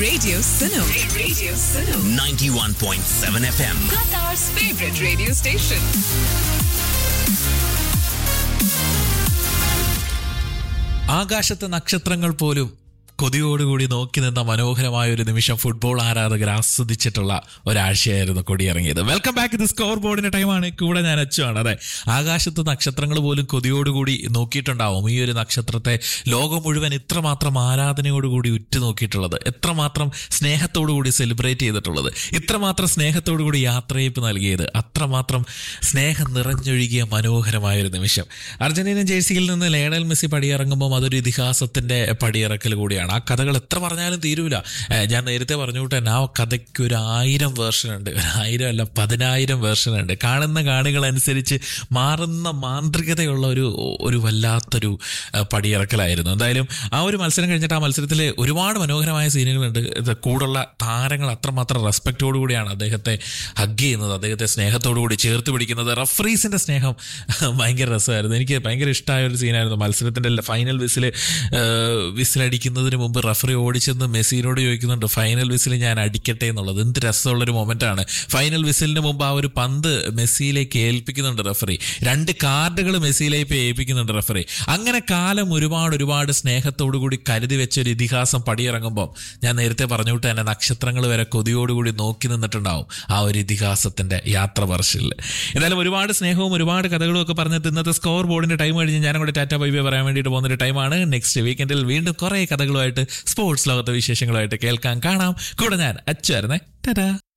Radio Suno. Radio Suno. 91.7 FM. Qatar's favorite radio station. ആകാശത്തെ നക്ഷത്രങ്ങൾ പോലും കൊതിയോടുകൂടി നോക്കി നിന്ന മനോഹരമായ ഒരു നിമിഷം ഫുട്ബോൾ ആരാധകർ ആസ്വദിച്ചിട്ടുള്ള ഒരാഴ്ചയായിരുന്നു കൊടിയിറങ്ങിയത് വെൽക്കം ബാക്ക് ഇത് സ്കോർ ബോർഡിന്റെ ടൈമാണ് കൂടെ ഞാൻ അച്ചുവാണ് അതെ ആകാശത്ത് നക്ഷത്രങ്ങൾ പോലും കൊതിയോടുകൂടി നോക്കിയിട്ടുണ്ടാവും ഈ ഒരു നക്ഷത്രത്തെ ലോകം മുഴുവൻ ഇത്രമാത്രം ആരാധനയോടുകൂടി ഉറ്റുനോക്കിയിട്ടുള്ളത് എത്രമാത്രം സ്നേഹത്തോടുകൂടി സെലിബ്രേറ്റ് ചെയ്തിട്ടുള്ളത് ഇത്രമാത്രം സ്നേഹത്തോടുകൂടി യാത്രയപ്പ് നൽകിയത് അത്രമാത്രം സ്നേഹം നിറഞ്ഞൊഴുകിയ മനോഹരമായ ഒരു നിമിഷം അർജന്റീനൻ ജേഴ്സിയിൽ നിന്ന് ലയണൽ മെസ്സി പടിയിറങ്ങുമ്പോൾ അതൊരു ഇതിഹാസത്തിന്റെ പടിയിറക്കൽ കൂടിയാണ് ആ കഥകൾ എത്ര പറഞ്ഞാലും തീരൂല ഏഹ് ഞാൻ നേരത്തെ പറഞ്ഞു തന്നെ ആ കഥയ്ക്ക് ഒരു ആയിരം വേർഷൻ ഉണ്ട് ഒരു ആയിരം അല്ല പതിനായിരം വേർഷൻ ഉണ്ട് കാണുന്ന കാണികൾ അനുസരിച്ച് മാറുന്ന മാന്ത്രികതയുള്ള ഒരു ഒരു വല്ലാത്തൊരു ഏഹ് പടിയിറക്കലായിരുന്നു എന്തായാലും ആ ഒരു മത്സരം കഴിഞ്ഞിട്ട് ആ മത്സരത്തിൽ ഒരുപാട് മനോഹരമായ സീനുകളുണ്ട് ഇത് കൂടുള്ള താരങ്ങൾ അത്രമാത്രം റെസ്പെക്റ്റോടു കൂടിയാണ് അദ്ദേഹത്തെ ഹഗ് ചെയ്യുന്നത് അദ്ദേഹത്തെ സ്നേഹത്തോടു കൂടി ചേർത്ത് പിടിക്കുന്നത് റഫറീസിന്റെ സ്നേഹം ഭയങ്കര രസമായിരുന്നു എനിക്ക് ഭയങ്കര ഇഷ്ടമായ ഒരു സീനായിരുന്നു മത്സരത്തിന്റെ ഫൈനൽ വിസിൽ വിസിലടിക്കുന്നതിന് മുമ്പ് റഫറി ഓടിച്ചെന്ന് മെസ്സിനോട് ചോദിക്കുന്നുണ്ട് ഫൈനൽ വിസിൽ ഞാൻ അടിക്കട്ടെ എന്നുള്ളത് എന്ത് രസമുള്ളൊരു മൊമെന്റ് ആണ് ഫൈനൽ വിസിലിന് മുമ്പ് ആ ഒരു പന്ത് മെസ്സിയിലേക്ക് ഏൽപ്പിക്കുന്നുണ്ട് റഫറി രണ്ട് കാർഡുകൾ മെസ്സിയിലേക്ക് ഏൽപ്പിക്കുന്നുണ്ട് റഫറി അങ്ങനെ കാലം ഒരുപാട് ഒരുപാട് സ്നേഹത്തോടു കൂടി കരുതി വെച്ച ഒരു ഇതിഹാസം പടിയിറങ്ങുമ്പോൾ ഞാൻ നേരത്തെ പറഞ്ഞുവിട്ട് തന്നെ നക്ഷത്രങ്ങൾ വരെ കൊതിയോടുകൂടി നോക്കി നിന്നിട്ടുണ്ടാവും ആ ഒരു ഇതിഹാസത്തിന്റെ യാത്ര പറച്ചിൽ എന്തായാലും ഒരുപാട് സ്നേഹവും ഒരുപാട് കഥകളും ഒക്കെ പറഞ്ഞിട്ട് ഇന്നത്തെ സ്കോർ ബോർഡിന്റെ ടൈം കഴിഞ്ഞ് ഞാനും കൂടെ ടാറ്റ ബൈബി പറയാൻ വേണ്ടിയിട്ട് പോകുന്ന ഒരു ടൈമാണ് നെക്സ്റ്റ് വീക്കെൻഡിൽ വീണ്ടും കുറെ കഥകളുമായിട്ട് സ്പോർട്സ് ലോകത്തെ വിശേഷങ്ങളുമായിട്ട് കേൾക്കാൻ കാണാം കൂടെ ഞാൻ അച്ചായിരുന്നേ ടാറ്റാ